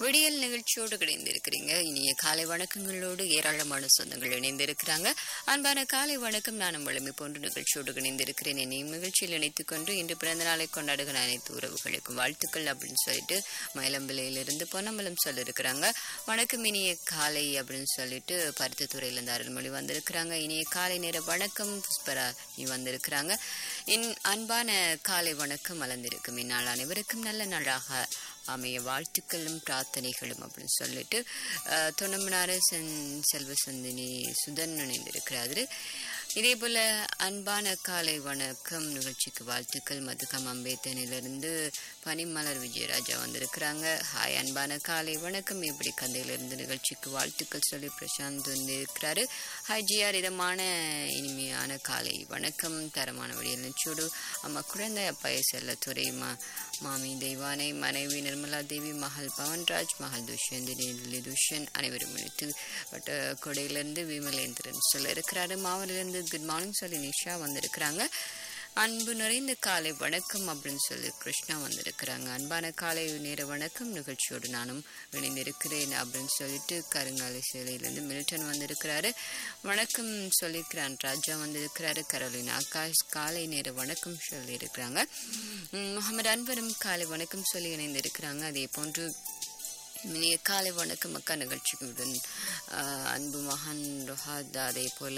விடியல் நிகழ்ச்சியோடு இணைந்திருக்கிறீங்க இனிய காலை வணக்கங்களோடு ஏராளமான சொந்தங்கள் இணைந்திருக்கிறாங்க அன்பான காலை வணக்கம் நானும் வளமை போன்ற நிகழ்ச்சியோடு இணைந்திருக்கிறேன் என்னையும் நிகழ்ச்சியில் இணைத்துக் கொண்டு இன்று பிறந்த நாளை கொண்டாடுகிற அனைத்து உறவுகளுக்கும் வாழ்த்துக்கள் அப்படின்னு சொல்லிட்டு மயிலம்பிள்ளையிலிருந்து பொன்னம்பலம் சொல்லியிருக்கிறாங்க வணக்கம் இனிய காலை அப்படின்னு சொல்லிட்டு பருத்தத்துறையிலிருந்து அருள்மொழி வந்திருக்கிறாங்க இனிய காலை நேர வணக்கம் புஷ்பரா நீ வந்திருக்கிறாங்க இன் அன்பான காலை வணக்கம் மலர்ந்திருக்கும் இந்நாள் அனைவருக்கும் நல்ல நாளாக அமைய வாழ்த்துக்களும் பிரார்த்தனைகளும் அப்படின்னு சொல்லிட்டு அஹ், தொண்டமனாறு சென் செல்வ சந்தினி சுதன் இணைந்திருக்கிறாரு இதே போல அன்பான காலை வணக்கம் நிகழ்ச்சிக்கு வாழ்த்துக்கள் மதுகம் அம்பேத்தனிலிருந்து பனிமலர் விஜயராஜா வந்திருக்கிறாங்க ஹாய் அன்பான காலை வணக்கம் இப்படி கந்தையிலிருந்து நிகழ்ச்சிக்கு வாழ்த்துக்கள் சொல்லி பிரசாந்த் வந்திருக்கிறாரு ஹாய் ஜிஆர் இதமான இனிமையான காலை வணக்கம் தரமான வழியில் நிச்சயோடு அம்மா குழந்தை அப்பா செல்லத்துறை மா மாமி தெய்வானை மனைவி நிர்மலா தேவி மகள் பவன்ராஜ் மகள் துஷ்யந்தினி துஷ்யன் அனைவரும் இணைத்து பட் கொடையிலிருந்து விமலேந்திரன் சொல்ல இருக்கிறாரு மாவலிருந்து குட் மார்னிங் சொல்லி நிஷா வந்திருக்கிறாங்க அன்பு நிறைந்த காலை வணக்கம் அப்படின்னு சொல்லி கிருஷ்ணா வந்திருக்கிறாங்க அன்பான காலை நேர வணக்கம் நிகழ்ச்சியோடு நானும் இணைந்திருக்கிறேன் அப்படின்னு சொல்லிட்டு கருங்காலை சிலையிலேருந்து மில்டன் வந்திருக்கிறாரு வணக்கம் சொல்லியிருக்கிறான் ராஜா வந்திருக்கிறாரு கரோலின் ஆகாஷ் காலை நேர வணக்கம் சொல்லியிருக்கிறாங்க உம், முகமது அன்பரும் காலை வணக்கம் சொல்லி இணைந்திருக்கிறாங்க அதே போன்று இனிய காலை வணக்கம் அக்கா நிகழ்ச்சிகளுடன் ஆஹ், அன்பு மகன் ரோஹாத் அதே போல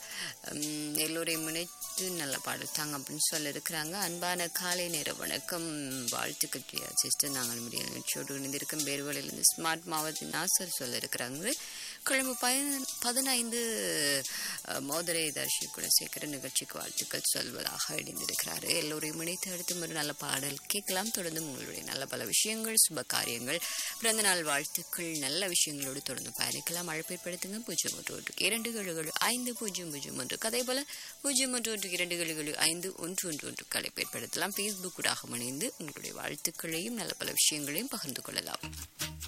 உம், எல்லோரையும் இணைத்து நல்ல பாடல் தாங்க அப்படின்னு சொல்ல இருக்கிறாங்க அன்பான காலை நேர வணக்கம் வாழ்த்துக்கள் ஜியா சிஸ்டர் நாங்கள் மீடிய நிகழ்ச்சியோடு இணைந்திருக்கும் பேர்வழியிலிருந்து ஸ்மார்ட் மாவட்ட நாசர் சொல்ல இருக்கிறாங்க கிழமை பயன் பதினைந்து அஹ், மோதிரை தர்ஷி குணசேகர நிகழ்ச்சிக்கு வாழ்த்துக்கள் சொல்வதாக இணைந்திருக்கிறாரு எல்லோரையும் இணைத்து அடுத்து ஒரு நல்ல பாடல் கேட்கலாம் தொடர்ந்து உங்களுடைய நல்ல பல விஷயங்கள் சுப காரியங்கள் பிறந்த நாள் வாழ்த்துக்கள் நல்ல விஷயங்களோடு தொடர்ந்து பயணிக்கலாம் அழைப்பேற்படுத்துங்க பூஜ்ஜியம் ஒன்று ஒன்று இரண்டு ஏழு ஐந்து பூஜ்ஜியம் பூஜ்ஜியம் ஒன்று கதை போல பூஜ்ஜியம் ஒன்று ஒன்று இரண்டு ஏழு ஐந்து ஒன்று ஒன்று ஒன்று அழைப்பேற்படுத்தலாம் ஃபேஸ்புக் ஊடாக இணைந்து உங்களுடைய வாழ்த்துக்களையும் நல்ல பல விஷயங்களையும் பகிர்ந்து கொள்ளலாம்